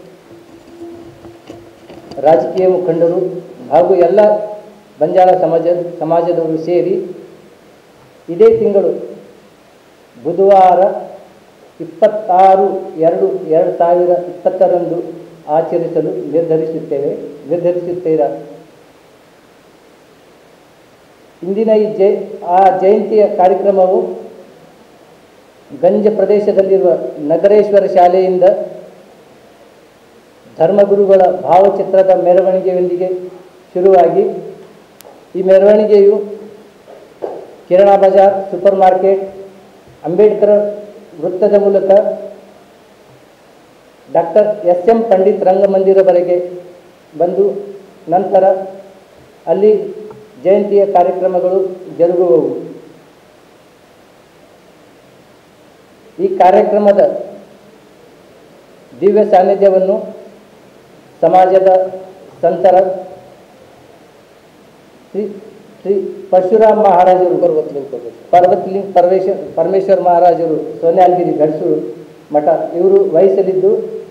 ರಾಜಕೀಯ ಮುಖಂಡರು ಹಾಗೂ ಎಲ್ಲ ಬಂಜಾರ ಸಮಾಜ ಸಮಾಜದವರು ಸೇರಿ ಇದೇ ತಿಂಗಳು ಬುಧವಾರ ಇಪ್ಪತ್ತಾರು ಎರಡು ಎರಡು ಸಾವಿರ ಇಪ್ಪತ್ತರಂದು ಆಚರಿಸಲು ನಿರ್ಧರಿಸುತ್ತೇವೆ ನಿರ್ಧರಿಸುತ್ತೀರಾ ಇಂದಿನ ಈ ಜಯ ಆ ಜಯಂತಿಯ ಕಾರ್ಯಕ್ರಮವು ಗಂಜ ಪ್ರದೇಶದಲ್ಲಿರುವ ನಗರೇಶ್ವರ ಶಾಲೆಯಿಂದ ಧರ್ಮಗುರುಗಳ ಭಾವಚಿತ್ರದ ಮೆರವಣಿಗೆಯೊಂದಿಗೆ ಶುರುವಾಗಿ ಈ ಮೆರವಣಿಗೆಯು ಕಿರಣ ಬಜಾರ್ ಸೂಪರ್ ಮಾರ್ಕೆಟ್ ಅಂಬೇಡ್ಕರ್ ವೃತ್ತದ ಮೂಲಕ ಡಾಕ್ಟರ್ ಎಸ್ ಎಂ ಪಂಡಿತ್ ರಂಗಮಂದಿರವರೆಗೆ ಬಂದು ನಂತರ ಅಲ್ಲಿ ಜಯಂತಿಯ ಕಾರ್ಯಕ್ರಮಗಳು ಜರುಗುವವು ಈ ಕಾರ್ಯಕ್ರಮದ ದಿವ್ಯ ಸಾನ್ನಿಧ್ಯವನ್ನು ಸಮಾಜದ ಸಂತರ ಶ್ರೀ ಶ್ರೀ ಪರಶುರಾಮ್ ಮಹಾರಾಜರು ಪರ್ವತಲಿಂಗ ಪರಮೇಶ್ವರ ಪರಮೇಶ್ವರ ಮಹಾರಾಜರು ಸೋನ್ಯಾಲ್ಗಿರಿ ಗಡ್ಸೂರು ಮಠ ಇವರು ವಹಿಸಲಿದ್ದು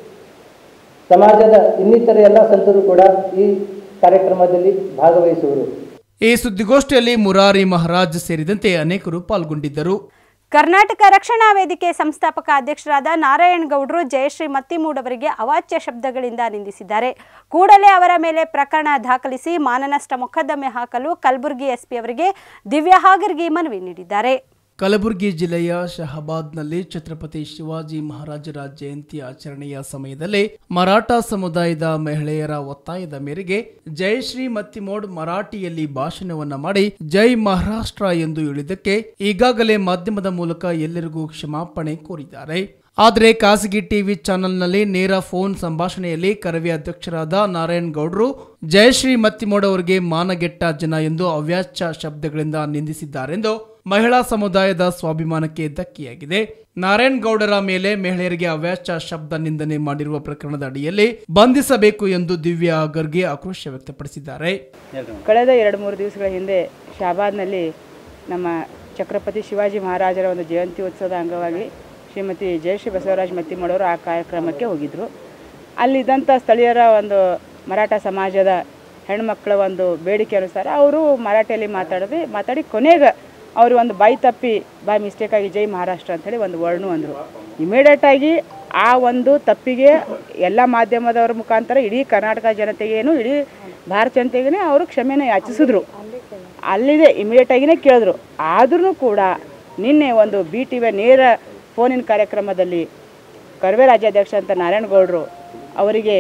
ಸಮಾಜದ ಇನ್ನಿತರ ಎಲ್ಲ ಸಂತರು ಕೂಡ ಈ ಕಾರ್ಯಕ್ರಮದಲ್ಲಿ ಭಾಗವಹಿಸುವರು ಈ ಸುದ್ದಿಗೋಷ್ಠಿಯಲ್ಲಿ ಮುರಾರಿ ಮಹಾರಾಜ್ ಸೇರಿದಂತೆ ಅನೇಕರು ಪಾಲ್ಗೊಂಡಿದ್ದರು ಕರ್ನಾಟಕ ರಕ್ಷಣಾ ವೇದಿಕೆ ಸಂಸ್ಥಾಪಕ ಅಧ್ಯಕ್ಷರಾದ ನಾರಾಯಣ್ ಗೌಡ್ರು ಜಯಶ್ರೀ ಮತ್ತಿಮೂಡ್ ಅವರಿಗೆ ಅವಾಚ್ಯ ಶಬ್ದಗಳಿಂದ ನಿಂದಿಸಿದ್ದಾರೆ ಕೂಡಲೇ ಅವರ ಮೇಲೆ ಪ್ರಕರಣ ದಾಖಲಿಸಿ ಮಾನನಷ್ಟ ಮೊಕದ್ದಮೆ ಹಾಕಲು ಕಲಬುರಗಿ ಎಸ್ಪಿ ಅವರಿಗೆ ದಿವ್ಯಾ ಹಾಗರ್ಗಿ ಮನವಿ ನೀಡಿದ್ದಾರೆ ಕಲಬುರಗಿ ಜಿಲ್ಲೆಯ ಶಹಬಾದ್ನಲ್ಲಿ ಛತ್ರಪತಿ ಶಿವಾಜಿ ಮಹಾರಾಜರ ಜಯಂತಿ ಆಚರಣೆಯ ಸಮಯದಲ್ಲಿ ಮರಾಠ ಸಮುದಾಯದ ಮಹಿಳೆಯರ ಒತ್ತಾಯದ ಮೇರೆಗೆ ಜಯಶ್ರೀ ಮತ್ತಿಮೋಡ್ ಮರಾಠಿಯಲ್ಲಿ ಭಾಷಣವನ್ನ ಮಾಡಿ ಜೈ ಮಹಾರಾಷ್ಟ್ರ ಎಂದು ಹೇಳಿದ್ದಕ್ಕೆ ಈಗಾಗಲೇ ಮಾಧ್ಯಮದ ಮೂಲಕ ಎಲ್ಲರಿಗೂ ಕ್ಷಮಾಪಣೆ ಕೋರಿದ್ದಾರೆ ಆದರೆ ಖಾಸಗಿ ಟಿವಿ ಚಾನೆಲ್ನಲ್ಲಿ ನೇರ ಫೋನ್ ಸಂಭಾಷಣೆಯಲ್ಲಿ ಕರವೇ ಅಧ್ಯಕ್ಷರಾದ ನಾರಾಯಣ್ ಗೌಡ್ರು ಜಯಶ್ರೀ ಮತ್ತಿಮೋಡ್ ಅವರಿಗೆ ಮಾನಗೆಟ್ಟ ಜನ ಎಂದು ಅವ್ಯಾಚ್ಯ ಶಬ್ದಗಳಿಂದ ನಿಂದಿಸಿದ್ದಾರೆಂದು ಮಹಿಳಾ ಸಮುದಾಯದ ಸ್ವಾಭಿಮಾನಕ್ಕೆ ಧಕ್ಕೆಯಾಗಿದೆ ನಾರಾಯಣ್ ಗೌಡರ ಮೇಲೆ ಮಹಿಳೆಯರಿಗೆ ಅವ್ಯಾಚ್ಯ ಶಬ್ದ ನಿಂದನೆ ಮಾಡಿರುವ ಪ್ರಕರಣದ ಅಡಿಯಲ್ಲಿ ಬಂಧಿಸಬೇಕು ಎಂದು ದಿವ್ಯಾ ಗರ್ಗೆ ಆಕ್ರೋಶ ವ್ಯಕ್ತಪಡಿಸಿದ್ದಾರೆ ಕಳೆದ ಎರಡು ಮೂರು ದಿವಸಗಳ ಹಿಂದೆ ಶಾಬಾದ್ನಲ್ಲಿ ನಮ್ಮ ಛತ್ರಪತಿ ಶಿವಾಜಿ ಮಹಾರಾಜರ ಒಂದು ಜಯಂತಿ ಉತ್ಸವದ ಅಂಗವಾಗಿ ಶ್ರೀಮತಿ ಜಯಶ್ರೀ ಬಸವರಾಜ್ ಮತ್ತಿಮಡವರು ಆ ಕಾರ್ಯಕ್ರಮಕ್ಕೆ ಹೋಗಿದ್ದರು ಅಲ್ಲಿದ್ದಂಥ ಸ್ಥಳೀಯರ ಒಂದು ಮರಾಠ ಸಮಾಜದ ಹೆಣ್ಮಕ್ಳ ಒಂದು ಬೇಡಿಕೆ ಅನುಸಾರ ಅವರು ಮರಾಠಿಯಲ್ಲಿ ಮಾತಾಡಿದ್ರೆ ಮಾತಾಡಿ ಕೊನೆಗೆ ಅವರು ಒಂದು ಬಾಯಿ ತಪ್ಪಿ ಬಾಯಿ ಮಿಸ್ಟೇಕಾಗಿ ಜೈ ಮಹಾರಾಷ್ಟ್ರ ಅಂಥೇಳಿ ಒಂದು ವರ್ಡ್ನು ಅಂದರು ಇಮಿಡಿಯೇಟಾಗಿ ಆ ಒಂದು ತಪ್ಪಿಗೆ ಎಲ್ಲ ಮಾಧ್ಯಮದವರ ಮುಖಾಂತರ ಇಡೀ ಕರ್ನಾಟಕ ಜನತೆಗೇನು ಇಡೀ ಭಾರತ ಜನತೆಗೇ ಅವರು ಕ್ಷಮೆನ ಯಾಚಿಸಿದ್ರು ಅಲ್ಲಿದೆ ಇಮಿಡಿಯೇಟಾಗಿನೇ ಕೇಳಿದ್ರು ಆದ್ರೂ ಕೂಡ ನಿನ್ನೆ ಒಂದು ಬಿ ಟಿ ವಿ ನೇರ ಫೋನಿನ ಕಾರ್ಯಕ್ರಮದಲ್ಲಿ ಕರ್ವೆ ರಾಜ್ಯಾಧ್ಯಕ್ಷ ಅಂತ ನಾರಾಯಣಗೌಡರು ಅವರಿಗೆ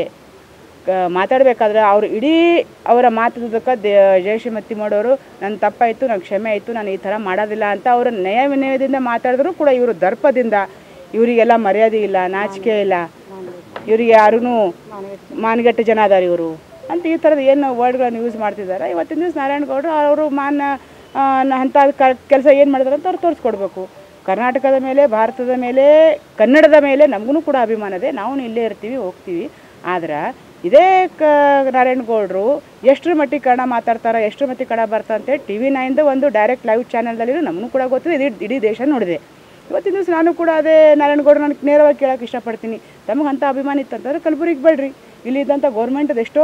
ಕ- ಮಾತಾಡಬೇಕಾದ್ರೆ ಅವರು ಇಡೀ ಅವರ ಮಾತಾಡೋದಕ್ಕೆ ದೇ ಜಯಶ್ರೀ ಮತ್ತಿಮೋಡವರು ನನ್ನ ತಪ್ಪಾಯಿತು ನಂಗೆ ಕ್ಷಮೆ ಆಯಿತು ನಾನು ಈ ಥರ ಮಾಡೋದಿಲ್ಲ ಅಂತ ಅವರು ನಯ ವಿನಯದಿಂದ ಮಾತಾಡಿದ್ರು ಕೂಡ ಇವರು ದರ್ಪದಿಂದ ಇವರಿಗೆಲ್ಲ ಮರ್ಯಾದೆ ಇಲ್ಲ ನಾಚಿಕೆ ಇಲ್ಲ ಇವರಿಗೆ ಯಾರೂ ಮಾನಗೆಟ್ಟ ಜನ ಅದಾರ ಇವರು ಅಂತ ಈ ಥರದ ಏನು ವರ್ಡ್ಗಳನ್ನು ಯೂಸ್ ಮಾಡ್ತಿದ್ದಾರೆ ಇವತ್ತಿನ ದಿವಸ ನಾರಾಯಣಗೌಡರು ಅವರು ಮಾನ ಅಂಥ ಕೆಲಸ ಏನು ಮಾಡಿದಾರೆ ಅಂತ ಅವ್ರು ತೋರಿಸ್ಕೊಡ್ಬೇಕು ಕರ್ನಾಟಕದ ಮೇಲೆ ಭಾರತದ ಮೇಲೆ ಕನ್ನಡದ ಮೇಲೆ ನಮಗೂ ಕೂಡ ಅಭಿಮಾನ ಇದೆ ನಾವು ಇಲ್ಲೇ ಇರ್ತೀವಿ ಹೋಗ್ತೀವಿ ಆದ್ರೆ ಇದೇ ಕ ನಾರಾಯಣಗೌಡರು ಎಷ್ಟರ ಮಟ್ಟಿಗೆ ಕನ್ನಡ ಮಾತಾಡ್ತಾರೆ ಎಷ್ಟರ ಮಟ್ಟಿಗೆ ಕನ್ನಡ ಬರ್ತಾ ಅಂತೇಳಿ ಟಿ ವಿ ನೈನ್ದು ಒಂದು ಡೈರೆಕ್ಟ್ ಲೈವ್ ಚಾನಲ್ದಲ್ಲಿ ನಮಗೂ ಕೂಡ ಗೊತ್ತಿದೆ ಇಡೀ ಇಡೀ ದೇಶ ನೋಡಿದೆ ಇವತ್ತಿನ ದಿವಸ ನಾನು ಕೂಡ ಅದೇ ನಾರಾಯಣಗೌಡ ನನಗೆ ನೇರವಾಗಿ ಕೇಳೋಕೆ ಇಷ್ಟಪಡ್ತೀನಿ ತಮಗೆ ಅಂಥ ಅಭಿಮಾನ ಇತ್ತಂತಂದ್ರೆ ಕಲಬುರಗಿಗೆ ಬೇಡ್ರಿ ಇಲ್ಲಿ ಇದ್ದಂಥ ಗೌರ್ಮೆಂಟದ ಎಷ್ಟೋ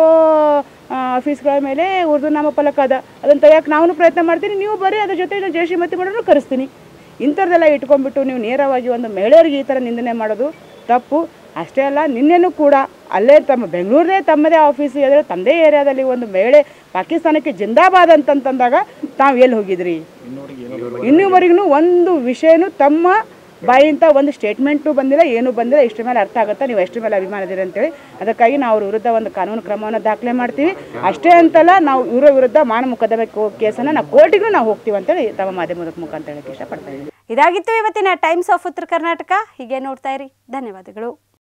ಆಫೀಸ್ಗಳ ಮೇಲೆ ಉರ್ದು ನಾಮಫಲಕ ಅದ ಅದನ್ನು ತೆಗಿಯೋಕೆ ನಾವು ಪ್ರಯತ್ನ ಮಾಡ್ತೀನಿ ನೀವು ಬರ್ರಿ ಅದ್ರ ಜೊತೆ ನಾನು ಜಯಶ್ರೀ ಮತಿ ಮಾಡೋರು ಕರೆಸ್ತೀನಿ ಇಂಥದ್ದೆಲ್ಲ ಇಟ್ಕೊಂಡ್ಬಿಟ್ಟು ನೀವು ನೇರವಾಗಿ ಒಂದು ಮಹಿಳೆಯರಿಗೆ ಈ ಥರ ನಿಂದನೆ ಮಾಡೋದು ತಪ್ಪು ಅಷ್ಟೇ ಅಲ್ಲ ನಿನ್ನೆನೂ ಕೂಡ ಅಲ್ಲೇ ತಮ್ಮ ಬೆಂಗಳೂರದೇ ತಮ್ಮದೇ ಆಫೀಸ್ ಇದ್ರೆ ತಮ್ಮದೇ ಏರಿಯಾದಲ್ಲಿ ಒಂದು ಮಹಿಳೆ ಪಾಕಿಸ್ತಾನಕ್ಕೆ ಜಿಂದಾಬಾದ್ ಅಂತಂತಂದಾಗ ತಾವು ಎಲ್ಲಿ ಹೋಗಿದ್ರಿ ಇನ್ನೂವರೆಗೂ ಒಂದು ವಿಷಯನೂ ತಮ್ಮ ಬಾಯಿಂದ ಒಂದು ಸ್ಟೇಟ್ಮೆಂಟು ಬಂದಿಲ್ಲ ಏನೂ ಬಂದಿಲ್ಲ ಇಷ್ಟ್ರ ಮೇಲೆ ಅರ್ಥ ಆಗುತ್ತಾ ನೀವು ಎಷ್ಟ್ರ ಮೇಲೆ ಅಭಿಮಾನ ಇದೀರಿ ಅಂತೇಳಿ ಅದಕ್ಕಾಗಿ ನಾವು ಅವ್ರ ವಿರುದ್ಧ ಒಂದು ಕಾನೂನು ಕ್ರಮವನ್ನು ದಾಖಲೆ ಮಾಡ್ತೀವಿ ಅಷ್ಟೇ ಅಂತಲ್ಲ ನಾವು ಇವರ ವಿರುದ್ಧ ಮಾನ ಮೊಕದ್ದಮೆ ಕೇಸನ್ನು ನಾವು ಕೋರ್ಟಿಗೂ ನಾವು ಹೋಗ್ತೀವಿ ಅಂತೇಳಿ ತಮ್ಮ ಮಾಧ್ಯಮದ ಮುಖಾಂತರ ಹೇಳಕ್ಕೆ ಇಷ್ಟಪಡ್ತಾ ಇದ್ದೀನಿ ಇದಾಗಿತ್ತು ಇವತ್ತಿನ ಟೈಮ್ಸ್ ಆಫ್ ಉತ್ತರ ಕರ್ನಾಟಕ ಹೀಗೆ ನೋಡ್ತಾ ಇರಿ ಧನ್ಯವಾದಗಳು